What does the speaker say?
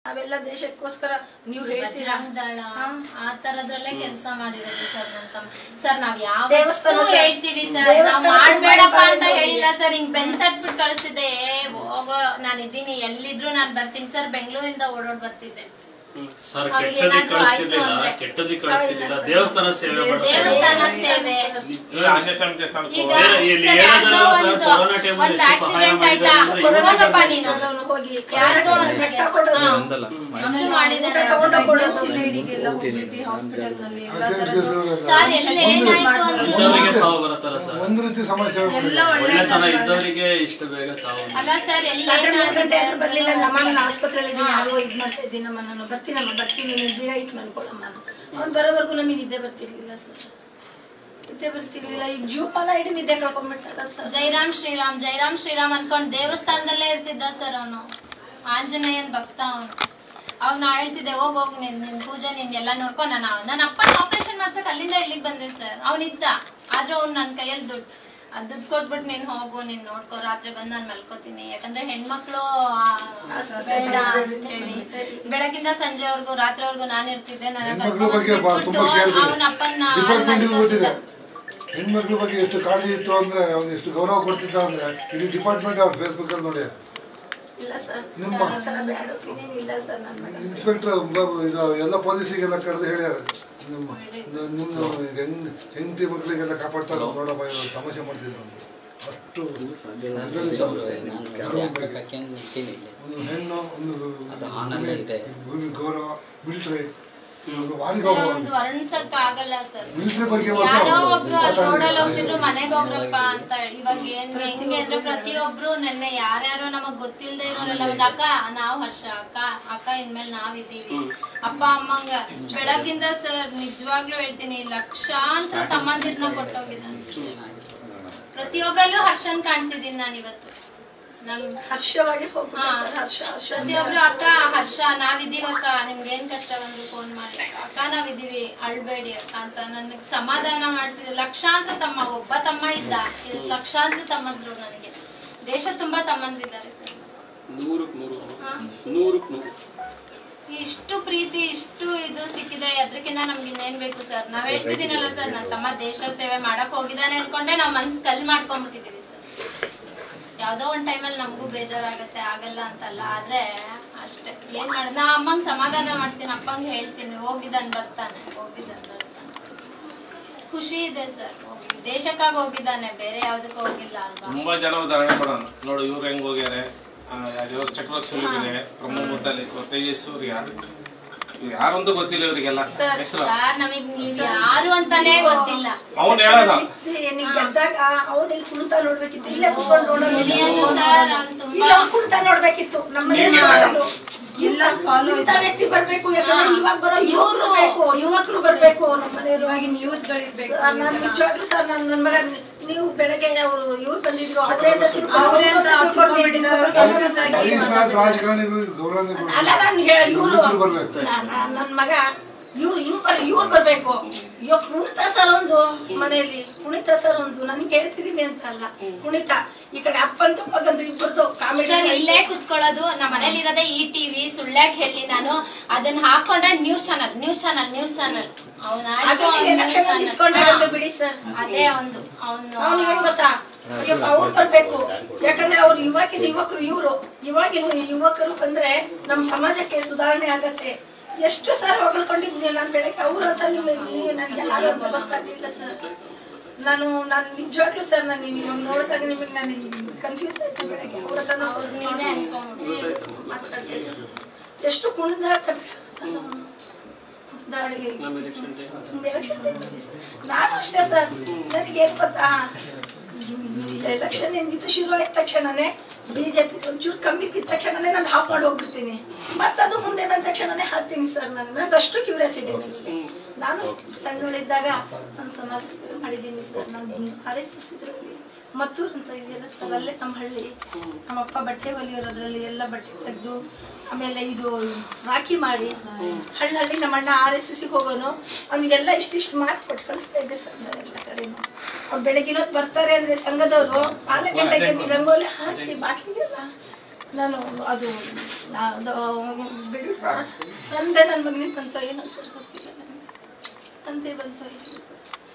ನಾವೆಲ್ಲ ದೇಶಕ್ಕೋಸ್ಕರ ನೀವು ಹೇಳ್ತೀರಾ ಬಜರಂಗ್ ದಳ ಹಾ. ಆ ತರದ್ರಲ್ಲೇ ಕೆಲಸ ಮಾಡಿರೋದು ಸರ್ ನನ್ ತಮ್ಮ ಸರ್ ನಾವ್ ದೇವಸ್ಥಾನ ಯಾವತ್ತೂ ಸರ್. ಹೇಳ್ತೀವಿ ಸರ್ ನಾವ್ ದೇವಸ್ಥಾನ ಮಾಡ್ಬೇಡಪ್ಪ ಅಂತ ಮಾಡಿ ಹೇಳಿಲ್ಲ ಸರ್ ಹಿಂಗ್ ಬೆನ್ ತಟ್ಬಿಟ್ಟು ಕಳಿಸ್ತಿದ್ದೆ ಏ ಹೋಗೋ ನಾನ್ ಇದ್ದೀನಿ ಎಲ್ಲಿದ್ರು ನಾನ್ ಬರ್ತೀನಿ ಸರ್ ಬೆಂಗಳೂರಿಂದ ಓಡೋಡ್ ಬರ್ತಿದ್ದೆ ಸರ್ ಅವ್ರಿಗೆ ಕೆಟ್ಟದಿ ಏನಾದ್ರೂ ಆಯ್ತು ಕಳಿಸ್ತಿದ್ದಿಲ್ಲ ಅಂದ್ರೆ? ಕೆಟ್ಟದಿ ಕಳಿಸ್ತಿದ್ದಿಲ್ಲ ದೇವಸ್ಥಾನ ಸೇವೆ ಮಾಡ್ತಾರೆ ದೇವಸ್ಥಾನ ಸೇವೆ ಇವ್ರು ಆಂಜನೇಯ ಸ್ವಾಮಿ ದೇವಸ್ಥಾನಕ್ಕೆ ಈಗ ಹೋಗೋದು. ಬೇರೆ ಇಲ್ಲಿ ಸರ್ ಹೇಳೋದಲ್ಲ ಯಾರ್ದೋ ಸರ್, ಒಂದು ಕೊರೋನಾ time ಅಲ್ಲಿ ಒಂದ್ ಎಷ್ಟು ಸಹಾಯ ಆಕ್ಸಿಡೆಂಟ್ ಆಯ್ತಾ ಮಾಡಿದ್ದಾರೆ ಅಂದ್ರೆ ಹೋಗಪ್ಪ ನೀನು ಅವನು ಹೋಗಿ ಯಾರ್ದೋ ಕರ್ನಾಟಕ ಒಂದು ರಕ್ತ ಕೊಡೋದು. ಹಾ. ಒಂದಲ್ಲ ಎಷ್ಟು ಮಾಡಿದಾರೆ ಊಟ ತಗೊಂಡು ಸರ್? ಕೊಡೋದು. ಪ್ರೆಗ್ನೆನ್ಸಿ ಲೇಡಿಗೆಲ್ಲ ಹೋಗ್ಬಿಟ್ಟು ಹಾಸ್ಪಿಟಲ್ ನಲ್ಲಿ ಎಲ್ಲಾ ಅಸೆಂಟ್ ತರದ್ದು ಕೇಸ್ಗಳೆಲ್ಲ ಸರ್ ಎಲ್ಲಿ ಏನಾಯ್ತು ಅಂದ್ರು ಇದ್ದವರಿಗೆ ಸಾವು ಬರುತ್ತಲ್ಲ ಸರ್ ಒಂದು ರೀತಿ ಸಮಸ್ಯೆ ಎಲ್ಲ ಒಳ್ಳೆ ಒಳ್ಳೆತನ ಇದ್ದವರಿಗೆ ಇಷ್ಟು ಬೇಗ ಸಾವು ಅಲ್ಲ ಸರ್ ಎಲ್ಲಿ ರಾತ್ರಿ ಮೂರು ಗಂಟೆ ಆದ್ರೂ ಏನಾಗಿದೆ ಬರ್ಲಿಲ್ಲ ನಮ್ಮ ನಾನು ಆಸ್ಪತ್ರೆಯಲ್ಲಿ ಇದ್ದೀನಿ ಯಾರಿಗೋ ಇದ್ ಮಾಡ್ತಾ ಇದ್ದೀನಮ್ಮ ನಾನು ಬರ್ತೀನಮ್ಮ ಬರ್ತೀನಿ ನೀನು ಬೇಗ ಇಟ್ ಮನ್ಕೊಳಮ್ಮ ಅವ್ನು ಬರೋವರೆಗೂ ನಮಗೆ ನಿದ್ದೆ ಬರ್ತಿರ್ಲಿಲ್ಲ ಸರ್ ನಿದ್ದೆ ಬರ್ತಿರ್ಲಿಲ್ಲ ಈಗ ಜೀವಮಾನ ಇಡೀ ನಿದ್ದೆ ಕಳ್ಕೊಂಡ್ಬಿಟ್ಟಲ್ಲ ಸರ್ ಜೈರಾಮ್ ಶ್ರೀರಾಮ್ ಜೈರಾಮ್ ಶ್ರೀರಾಮ್ ಅನ್ಕೊಂಡ್ ದೇವಸ್ಥಾನದಲ್ಲೇ ಇರ್ತಿದ್ದ ಸರ್ ಅವನು ಆಂಜನೇಯನ್ ಭಕ್ತ ಅವನು ಅವಾಗ ನಾ ಹೇಳ್ತಿದ್ದೆ ಹೋಗ್ ಹೋಗ್ ನಿನ್ ನಿನ್ ಪೂಜೆ ನೀನ್ ಎಲ್ಲ ನೋಡ್ಕೊ ನಾನು ನನ್ನ ಅಪ್ಪನ ಆಪರೇಷನ್ ಮಾಡ್ಸಕ್ ಅಲ್ಲಿಂದ ಇಲ್ಲಿಗೆ ಬಂದೆ ಸರ್ ಅವನಿದ್ದ ಆದ್ರೆ ಅವ್ನು ನನ್ನ ಕೈಯಲ್ಲಿ ದುಡ್ಡು ಅದ್ ದುಡ್ಡು ಕೊಟ್ಬಿಟ್ಟು ನೀನ್ ಹೋಗು ನೀನ್ ನೋಡ್ಕೊ ರಾತ್ರಿ ಬಂದ್ ನಾನ್ ಮಲ್ಕೋತೀನಿ ಯಾಕಂದ್ರೆ ಹೆಣ್ಮಕ್ಳು ಆ, ಬೇಡ ಅಂತ ಹೇಳಿ ಬೆಳಗಿಂದ ಸಂಜೆವರೆಗೂ ರಾತ್ರಿವರೆಗೂ ನಾನು ಇರ್ತಿದ್ದೆ ನನ್ನ ಹೆಣ್ಮಕ್ಳ ಬಗ್ಗೆ ಬಾ- ತುಂಬಾ ಕೇರ್ ಅವನ ಅಪ್ಪನ ಡಿಪಾರ್ಟ್ಮೆಂಟ್ ಗೊತ್ತಿದೆ ಹೆಣ್ಮಕ್ಳ ಬಗ್ಗೆ ಎಷ್ಟು ಕಾಳಜಿ ಇತ್ತು ಅಂದ್ರೆ ಅವ್ನು ಎಷ್ಟು ಗೌರವ ಕೊಡ್ತಿದ್ದ ಅಂದ್ರೆ ಇಡೀ ಡಿಪಾರ್ಟ್ಮೆಂಟ್ ಅವ್ರ ಫೇಸ್ಬುಕ್ ಅಲ್ಲಿ ನೋಡಿ ಇಲ್ಲ ಸರ್ ನಿಮ್ಮ? ಆ ಥರ ಬ್ಯಾಡ್ ಒಪಿನಿಯನ್ ಇಲ್ಲ ಸರ್ ನನ್ನ ಮಗ. ಇನ್ಸ್ಪೆಕ್ಟರ್ ಇದು ಎಲ್ಲ ಪೊಲೀಸಿಗೆಲ್ಲ ಕರೆದು ಹೇಳ್ಯಾರ ನಿಮ್ಮ ನಿಮ್ಮ ಹೆಂಗ್ ಹೆಂಡತಿ ಮಕ್ಕಳಿಗೆಲ್ಲ ಕಾಪಾಡ್ತಾರೆ ನೋಡಪ್ಪ ಇವ್ರು ತಮಾಷೆ ಮಾಡ್ತಿದ್ರು ಅಂತ. ಅಷ್ಟು ಇದ್ರಲ್ಲಿ ಧರ್ಮದ ಬಗ್ಗೆ. ಒಂದು ಹೆಣ್ಣು ಒಂದು ಅದು ಆನಂದ ಇದೆ. ಭೂಮಿ ಗೌರವ ಮಿಲಿಟರಿ ಭಾರಿ ಸರ್, ಗೌರವ ಒಂದು ವರ್ಣಿಸಕ್ ಆಗಲ್ಲ ಸರ್ ಮಿಲಿಟರಿ ಬಗ್ಗೆ ಯಾರೋ ಮಾತ್ರ ಒಬ್ರು ಅಲ್ಲಿ ರೋಡಲ್ಲಿ ಹೋಗ್ತಿದ್ರು ಮನೆಗೆ ಹೋಗ್ರಪ್ಪ ಅಂತ ಇವಾಗ ಏನ್ ಹೆಂಗೆ ಅಂದ್ರೆ ಪ್ರತಿಯೊಬ್ರು ನೆನ್ನೆ ಯಾರ್ಯಾರೋ ನಮಗ್ ಗೊತ್ತಿಲ್ದೇ ಇರೋರೆಲ್ಲ ಒಂದ್ ಅಕ್ಕ ನಾವ್ ಹರ್ಷ ಅಕ್ಕ ಅಕ್ಕ ಇನ್ಮೇಲೆ ನಾವಿದ್ದೀವಿ ಅಪ್ಪ ಅಮ್ಮಂಗ ಬೆಳಗಿಂದ ಸರ್ ನಿಜವಾಗ್ಲೂ ಹೇಳ್ತೀನಿ ಲಕ್ಷಾಂತರ ತಮ್ಮಂದಿರ್ನ ಕೊಟ್ಟೋಗಿದ್ದಾನೆ ಪ್ರತಿಯೊಬ್ರಲ್ಲೂ ಹರ್ಷನ್ ಕಾಣ್ತಿದ್ದೀನಿ ನಾನು ಇವತ್ತು ನಮ್ ಹರ್ಷವಾಗಿ ಹೋಗ್ಬಿಡ ಹಾ. ಸರ್ ಹರ್ಷ ಹರ್ಷ ಪ್ರತಿಯೊಬ್ರು ಅಕ್ಕ ಹರ್ಷ ನಾವಿದ್ದೀವಿ ಅಕ್ಕ ನಿಮ್ಗೆ ಏನ್ ಕಷ್ಟ ಬಂದ್ರು ಫೋನ್ ಮಾಡಿ ಅಕ್ಕ ನಾವಿದ್ದೀವಿ ಅಳ್ಬೇಡಿ ಅಕ್ಕ ಅಂತ ನನಗೆ ಸಮಾಧಾನ ಮಾಡ್ತಿದ್ರು ಲಕ್ಷಾಂತರ ತಮ್ಮ ಒಬ್ಬ ತಮ್ಮ ಇದ್ದ ಇದು ಲಕ್ಷಾಂತರ ತಮ್ಮಂದ್ರು ನನಗೆ ದೇಶ ತುಂಬಾ ತಮ್ಮಂದ್ರಿದ್ದಾರೆ ಸರ್ ನೂರಕ್ಕೆ ನೂರು ಹಾ. ನೂರಕ್ಕೆ ನೂರು ಇಷ್ಟು ಪ್ರೀತಿ ಇಷ್ಟು ಇದು ಸಿಕ್ಕಿದೆ ಅದ್ರಕ್ಕಿಂತ ನಮ್ಗೆ ಇನ್ನೇನ್ ಬೇಕು ಸರ್ ನಾವ್ ಹೇಳ್ತಿದ್ದೀನಲ್ಲ ಸರ್ ನನ್ನ ತಮ್ಮ ದೇಶ ಸೇವೆ ಮಾಡಕ್ ಹೋಗಿದ್ದಾನೆ ಅನ್ಕೊಂಡೆ ನಾವ್ ಮನ್ಸ್ ಕಲ್ ಮಾಡ್ಕೊಂಡ್ಬಿಟ್ಟಿದೀವಿ ಸರ್ ಯಾವ್ದೋ ಒಂದ್ ಟೈಮಲ್ಲಿ ನಮಗೂ ಬೇಜಾರಾಗತ್ತೆ ಆಗಲ್ಲ ಅಂತಲ್ಲ ಆದ್ರೆ ಅಷ್ಟೇ ಏನ್ ಮಾಡ ನಾ ಅಮ್ಮಂಗ್ ಸಮಾಧಾನ ಮಾಡ್ತೀನಿ ಅಪ್ಪಂಗ್ ಹೇಳ್ತೀನಿ ಹೋಗಿದ್ದಾನ್ ಬರ್ತಾನೆ ಹೋಗಿದ್ದಾನ್ ಬರ್ತಾನೆ ಖುಷಿ ಇದೆ ಸರ್ ಹೋಗಿ ದೇಶಕ್ಕಾಗಿ ಹೋಗಿದ್ದಾನೆ ಬೇರೆ ಯಾವ್ದಕ್ಕೂ ಹೋಗಿಲ್ಲ ಅಲ್ವಾ ತುಂಬಾ ಜನ ಉದಾಹರಣೆ ಕೊಡೋಣ ನೋಡು ಇವ್ರು ಹೆಂಗ್ ಹೋಗ್ಯಾರೆ ಆ, ಇವ್ರು ಚಕ್ರವರ್ತಿ ಇದೆ ಪ್ರಮೋ ಮುತ್ತಲ್ಲಿ ತೇಜಸ್ ಇವ್ರು ಯಾರು ಇವ್ರು ಯಾರು ಅಂತ ಗೊತ್ತಿಲ್ಲ ಇವರಿಗೆಲ್ಲ ಹೆಸರು ಸರ್ ನಮಗ್ ನೀವ್ ಯಾರು ಅಂತಾನೆ ಗೊತ್ತಿಲ್ಲ ಅವ್ನು ಹೇಳೋದ ನೀವು ಗೆದ್ದಾಗ ಅವ್ನು ಇಲ್ಲಿ ಕುಣಿತ ನೋಡ್ಬೇಕಿತ್ತು ಇಲ್ಲೇ ಕುತ್ಕೊಂಡು ನೋಡೋದು ಎಲ್ಲಿಯದು ಸರ್ ಅವ್ನು ಇಲ್ಲ ತುಂಬಾ ಅವ್ನು ಕುಣಿತ ನೋಡ್ಬೇಕಿತ್ತು ನಮ್ಮ ಮನೆಯಲ್ಲಿ ಮಾಡೋದು. ಎಲ್ಲ ಫಾಲೋ ಇಂಥ ವ್ಯಕ್ತಿ ಬರ್ಬೇಕು ಯಾಕಂದ್ರೆ ಇವಾಗ ಬರೋ ಯುವಕರು ಬೇಕು ಯುವಕರು ಬರ್ಬೇಕು ನಮ್ಮ ಮನೆಯವರು ಇವಾಗಿನ ಯೂತ್ ಗಳಿರ್ಬೇಕು ಸರ್, ನಾನು ನಿಜವಾಗ್ಲೂ ಸರ್ ನಾನು ನನ್ನ ಮಗ ನೀವು ಬೆಳಗ್ಗೆ ಅವರು ಇವ್ರು ಬಂದಿದ್ರು ಅವರೇ ಅಂತ ತಿಳ್ಕೊಂಡು- ಅವ್ರೇ ಅಂತ ಅಪ್ಪಿಕೊಂಡಿದ್ದಾರೆ ಅವ್ರು confuse ಆಗಿ ಅಲ್ಲಿ ಸಹ ರಾಜಕಾರಣಿಗಳು ಗೌರವ ಅಲ್ಲ ನಾನು ಇವ್ರು ಯುವಕರು ಬರ್ಬೇಕು ನನ್ನ ಮಗ ಇವ್ರು ಇವ್ ಬರ್ ಇವ್ರು ಬರ್ಬೇಕು ಇವಾಗ ಕುಣಿತ ಸರ್ ಒಂದು ಮನೆಯಲ್ಲಿ ಕುಣಿತ ಸರ್ ಒಂದು ನನ್ಗೆ ಹೇಳ್ತಿದೀನಿ ಅಂತ ಅಲ್ಲ ಕುಣಿತ ಈ ಕಡೆ ಅಪ್ಪಂದು ಮಗಂದು ಇಬ್ಬರದು ಕಾಮಿಡಿ ಸರ್ ಇಲ್ಲೇ ಕುತ್ಕೊಳ್ಳೋದು ನಮ್ಮ ಮನೇಲಿ ಇರೋದೇ ಈ ಟಿವಿ ಸುಳ್ಳ್ಯಾಕ್ ಹೇಳಿ ನಾನು ಅದನ್ನ ಹಾಕೊಂಡ್ರೆ news channel news channel news channel ಅದು ಎಲೆಕ್ಷನ್ ನಿಂತ್ಕೊಂಡಾಗತ್ತೆ ಬಿಡಿ ಸರ್ ಅದೇ ಒಂದು ಅವನು ಅವ್ನು ಏನ್ ಗೊತ್ತಾ ಅಯ್ಯಪ್ಪ ಅವ್ರು ಬರ್ಬೇಕು ಯಾಕಂದ್ರೆ ಅವ್ರು ಇವಾಗಿನ ಯುವಕರು ಇವರು ಇವಾಗಿನ ಯುವಕರು ಬಂದ್ರೆ ನಮ್ ಸಮಾಜಕ್ಕೆ ಸುಧಾರಣೆ ಆಗತ್ತೆ ಎಷ್ಟು ಸರ್ ಹೊಗಳ್ಕೊಂಡಿದ್ದೀನಿ ನಾನು ಬೆಳಗ್ಗೆ ಅವ್ರ ಅಂತ ನಿಮಗೆ ನನ್ಗೆ ಯಾರು ಅಂತ ಗೊತ್ತಾಗ್ಲಿಲ್ಲ ಸರ್ ನಾನು ನಾನು ನಿಜವಾಗ್ಲೂ ಸರ್ ನಾನು ನೀವು ಇವಾಗ ನೋಡಿದಾಗ ನಿಮಗೆ ನಾನು ಕನ್ಫ್ಯೂಸ್ ಆಯ್ತು ಬೆಳಗ್ಗೆ ಅವ್ರ ಹತ್ರ ನಾನು ಅವ್ರು ನೀವೇ ಅನ್ಕೊಂಡ್ಬಿಟ್ಟು ಮಾತಾಡ್ದೆ ಸರ್ ಎಷ್ಟು ಕುಣಿದಾಡ್ತಾ ಬಿಟ್ಟ ಸರ್ ಅವ್ನು. ಕುಣಿದಾಡಿ ನಮ್ಮ ಎಲೆಕ್ಷನ್ ಡೇ ಎಲೆಕ್ಷನ್ ನಾನು ಅಷ್ಟೇ ಸರ್ ನನಗೆ ಏನ್ ಗೊತ್ತಾ ಎಲೆಕ್ಷನ್ ಇದು ಶುರು ಆದ ತಕ್ಷಣನೇ ಬಿಜೆಪಿ ಒಂಚೂರು ಕಮ್ಮಿ ಬಿದ್ದ ತಕ್ಷಣನೇ ನಾನು ಹಾಫ್ ಮಾಡಿ ಹೋಗ್ಬಿಡ್ತೀನಿ ಮತ್ತದು ಮುಂದೆ ಬಂದ ತಕ್ಷಣನೇ ಹಾಕ್ತೀನಿ ಸರ್ ನಾನು ನನಗೆ ಅಷ್ಟು ಕ್ಯೂರಿಯಾಸಿಟಿ ನನಗೆ ನಾನು ಸಣ್ಣವಳಿದ್ದಾಗ ನಾನು ಸಮಾಜ ಸೇವೆ ಮಾಡಿದ್ದೀನಿ ಸರ್ ನಾನು ಆರ್ ಎಸ್ ಎಸ್ ಇದರಲ್ಲಿ ಮತ್ತೂರು ಅಂತ ಇದೆಯಲ್ಲ ಸರ್ ಅಲ್ಲೇ ನಮ್ಮ ಹಳ್ಳಿ ನಮ್ಮಪ್ಪ ಬಟ್ಟೆ ಹೊಲಿಯೋರು ಅದರಲ್ಲಿ ಎಲ್ಲ ಬಟ್ಟೆ ತೆಗೆದು ಆಮೇಲೆ ಇದು ರಾಖಿ ಮಾಡಿ ಹಳ್ಳಿ ಹಳ್ಳಿ ನಮ್ಮ ಅಣ್ಣ ಆರ್ ಎಸ್ ಎಸ್ಗೆ ಹೋಗೋನು ಅವನಿಗೆಲ್ಲ ಇಷ್ಟಿಷ್ಟು ಮಾಡಿ ಕೊಟ್ಟು ಕಳಿಸ್ತಾ ಇದ್ದೆ ಸರ್ ನಾನು ಎಲ್ಲ ಕಡೆನೂ ಅವ್ರು ಬೆಳಗಿನ ಹೊತ್ತು ಬರ್ತಾರೆ ಅಂದ್ರೆ ಸಂಘದವರು ನಾಲ್ಕು ಗಂಟೆಗೆ ಎದ್ದು ರಂಗೋಲಿ ಹಾಕಿ ಬಾಟ್ಲಿಗೆಲ್ಲ ನಾನು ಅದು ಅದು ಬಿಡಿ ಸರ್ ತಂದೆ ನನ್ನ ಮಗನಿಗೆ ಬಂತ ಏನೋ ಸರ್ ಗೊತ್ತಿಲ್ಲ ನನಗೆ ತಂದೆ ಬಂತ ಇಲ್ಲ ಸರ್